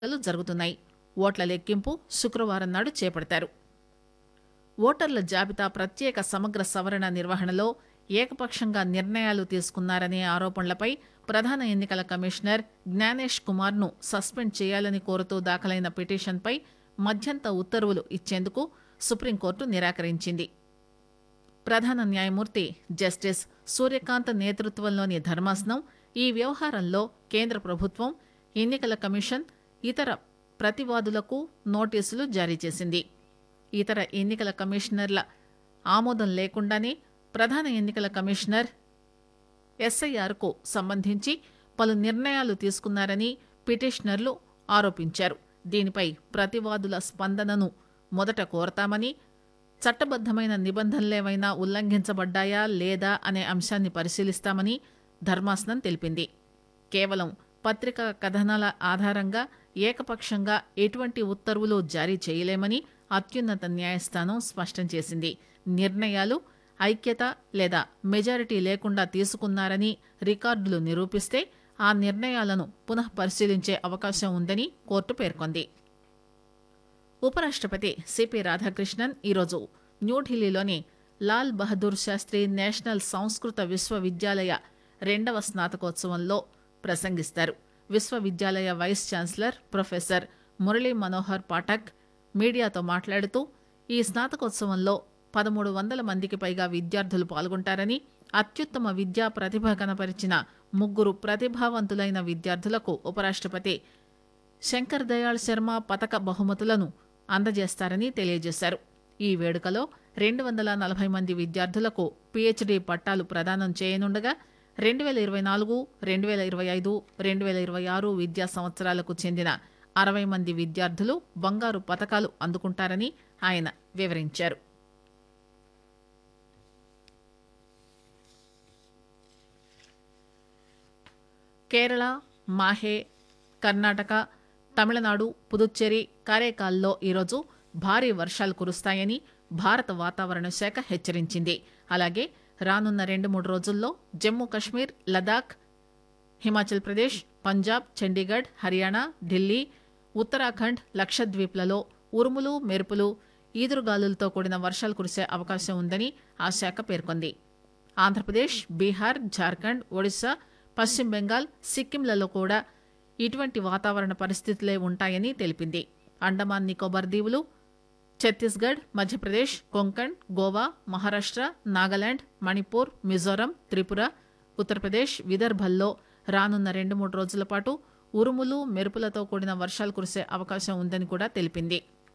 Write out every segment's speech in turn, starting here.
ఎన్నికలు జరుగుతున్నాయి ఓట్ల లెక్కింపు శుక్రవారం నాడు చేపడతారు ఓటర్ల జాబితా ప్రత్యేక సమగ్ర సవరణ నిర్వహణలో ఏకపక్షంగా నిర్ణయాలు తీసుకున్నారనే ఆరోపణలపై ప్రధాన ఎన్నికల కమిషనర్ జ్ఞానేష్ కుమార్ ను సస్పెండ్ చేయాలని కోరుతూ దాఖలైన పిటిషన్పై మధ్యంత ఉత్తర్వులు ఇచ్చేందుకు సుప్రీంకోర్టు నిరాకరించింది ప్రధాన న్యాయమూర్తి జస్టిస్ సూర్యకాంత్ నేతృత్వంలోని ధర్మాసనం ఈ వ్యవహారంలో కేంద్ర ప్రభుత్వం ఎన్నికల కమిషన్ ఇతర ప్రతివాదులకు నోటీసులు జారీ చేసింది ఇతర ఎన్నికల కమిషనర్ల ఆమోదం లేకుండానే ప్రధాన ఎన్నికల కమిషనర్ ఎస్ఐఆర్కు సంబంధించి పలు నిర్ణయాలు తీసుకున్నారని పిటిషనర్లు ఆరోపించారు దీనిపై ప్రతివాదుల స్పందనను మొదట కోరతామని చట్టబద్దమైన నిబంధనలేవైనా ఉల్లంఘించబడ్డాయా లేదా అనే అంశాన్ని పరిశీలిస్తామని ధర్మాసనం తెలిపింది కేవలం పత్రికా కథనాల ఆధారంగా ఏకపక్షంగా ఎటువంటి ఉత్తర్వులు జారీ చేయలేమని అత్యున్నత న్యాయస్థానం స్పష్టం చేసింది నిర్ణయాలు ఐక్యత లేదా మెజారిటీ లేకుండా తీసుకున్నారని రికార్డులు నిరూపిస్తే ఆ నిర్ణయాలను పునః పరిశీలించే అవకాశం ఉందని కోర్టు పేర్కొంది ఉపరాష్టపతి సిపి రాధాకృష్ణన్ ఈరోజు న్యూఢిల్లీలోని లాల్ బహదూర్ శాస్త్రి నేషనల్ సంస్కృత విశ్వవిద్యాలయ రెండవ స్నాతకోత్సవంలో ప్రసంగిస్తారు విశ్వవిద్యాలయ vice chancellor professor Murali Manohar Pathak మీడియాతో మాట్లాడుతూ ఈ స్నాతకోత్సవంలో పదమూడు వందల మందికి పైగా విద్యార్థులు పాల్గొంటారని అత్యుత్తమ విద్యా ప్రతిభ కనపరిచిన ముగ్గురు ప్రతిభావంతులైన విద్యార్థులకు ఉపరాష్టపతి శంకర్ దయాళ్ శర్మ పతక బహుమతులను అందజేస్తారని తెలియజేశారు ఈ వేడుకలో రెండు వందల నలభై మంది విద్యార్థులకు పీహెచ్డీ పట్టాలు ప్రదానం చేయనుండగా రెండు వేల ఇరవై నాలుగు రెండు వేల ఇరవై ఐదు రెండు వేల ఇరవై ఆరు విద్యా సంవత్సరాలకు చెందిన అరవై మంది విద్యార్థులు బంగారు పతకాలు అందుకుంటారని ఆయన వివరించారు కేరళ మాహే కర్ణాటక తమిళనాడు పుదుచ్చేరి కారేకాల్లో ఈరోజు భారీ వర్షాలు కురుస్తాయని భారత వాతావరణ శాఖ హెచ్చరించింది అలాగే రానున్న రెండు మూడు రోజుల్లో జమ్మూ కశ్మీర్ లదాఖ్ హిమాచల్ ప్రదేశ్ పంజాబ్ చండీగఢ్ హర్యానా ఢిల్లీ ఉత్తరాఖండ్ లక్షద్వీప్లలో ఉరుములు మెరుపులు ఈదురుగాలులతో కూడిన వర్షాలు కురిసే అవకాశం ఉందని ఆ శాఖ పేర్కొంది ఆంధ్రప్రదేశ్ బీహార్ జార్ఖండ్ ఒడిశా పశ్చిమ బెంగాల్ సిక్కింలలో కూడా ఇటువంటి వాతావరణ పరిస్థితులే ఉంటాయని తెలిపింది అండమాన్ నికోబార్ దీవులు ఛత్తీస్గఢ్ మధ్యప్రదేశ్ కొంకణ్ గోవా మహారాష్ట్ర నాగాలాండ్ మణిపూర్ మిజోరం త్రిపుర ఉత్తరప్రదేశ్ విదర్భల్లో రానున్న రెండు మూడు రోజుల పాటు ఉరుములు మెరుపులతో కూడిన వర్షాలు కురిసే అవకాశం ఉందని కూడా తెలిపింది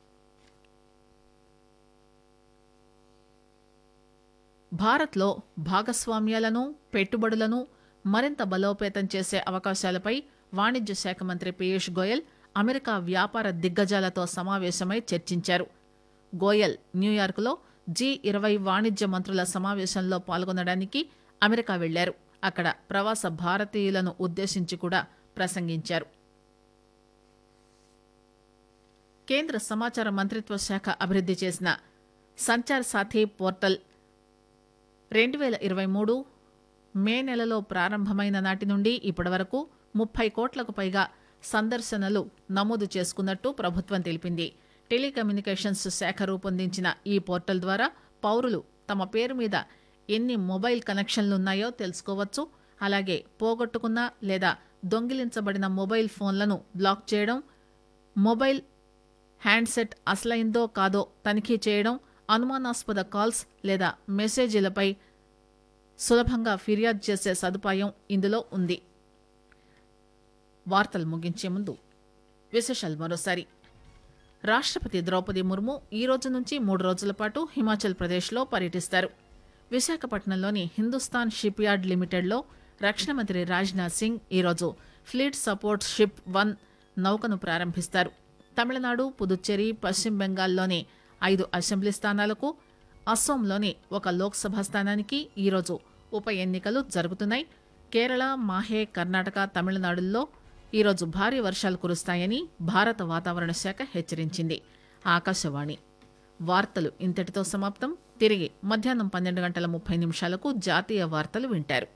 భారత్లో భాగస్వామ్యాలను పెట్టుబడులను మరింత బలోపేతం చేసే అవకాశాలపై వాణిజ్య శాఖ మంత్రి పీయూష్ గోయల్ అమెరికా వ్యాపార దిగ్గజాలతో సమావేశమై చర్చించారు గోయల్ న్యూయార్క్లో జీ ఇరవై వాణిజ్య మంత్రుల సమావేశంలో పాల్గొనడానికి అమెరికా వెళ్లారు అక్కడ ప్రవాస భారతీయులను ఉద్దేశించి కూడా ప్రసంగించారు కేంద్ర సమాచార మంత్రిత్వ శాఖ అభివృద్ది చేసిన సంచార్ సాథీ పోర్టల్ రెండు వేల ఇరవై మూడు మే నెలలో ప్రారంభమైన నాటి నుండి ఇప్పటి వరకు ముప్పై కోట్లకు పైగా సందర్శనలు నమోదు చేసుకున్నట్టు ప్రభుత్వం తెలిపింది టెలికమ్యూనికేషన్స్ శాఖ రూపొందించిన ఈ పోర్టల్ ద్వారా పౌరులు తమ పేరు మీద ఎన్ని మొబైల్ కనెక్షన్లున్నాయో తెలుసుకోవచ్చు అలాగే పోగొట్టుకున్న లేదా దొంగిలించబడిన మొబైల్ ఫోన్లను బ్లాక్ చేయడం మొబైల్ హ్యాండ్సెట్ అసలైందో కాదో తనిఖీ చేయడం అనుమానాస్పద కాల్స్ లేదా మెసేజీలపై సులభంగా ఫిర్యాదు చేసే సదుపాయం ఇందులో ఉంది వార్తలు ముగించే ముందు విశేషాలు మరోసారి రాష్ట్రపతి ద్రౌపది ముర్ము ఈ రోజు నుంచి మూడు రోజుల పాటు హిమాచల్ ప్రదేశ్లో పర్యటిస్తారు విశాఖపట్నంలోని హిందుస్థాన్ షిప్ యార్డ్ లిమిటెడ్లో రక్షణ మంత్రి రాజ్నాథ్ సింగ్ ఈరోజు ఫ్లీట్ సపోర్ట్ షిప్ వన్ నౌకను ప్రారంభిస్తారు తమిళనాడు పుదుచ్చేరి పశ్చిమ బెంగాల్లోని ఐదు అసెంబ్లీ స్థానాలకు అస్సోంలోని ఒక లోక్సభ స్థానానికి ఈరోజు ఉప ఎన్నికలు జరుగుతున్నాయి కేరళ మాహే కర్ణాటక తమిళనాడుల్లో ఈరోజు భారీ వర్షాలు కురుస్తాయని భారత వాతావరణ శాఖ హెచ్చరించింది ఆకాశవాణి వార్తలు ఇంతటితో సమాప్తం తిరిగి మధ్యాహ్నం పన్నెండు గంటల ముప్పై నిమిషాలకు జాతీయ వార్తలు వింటారు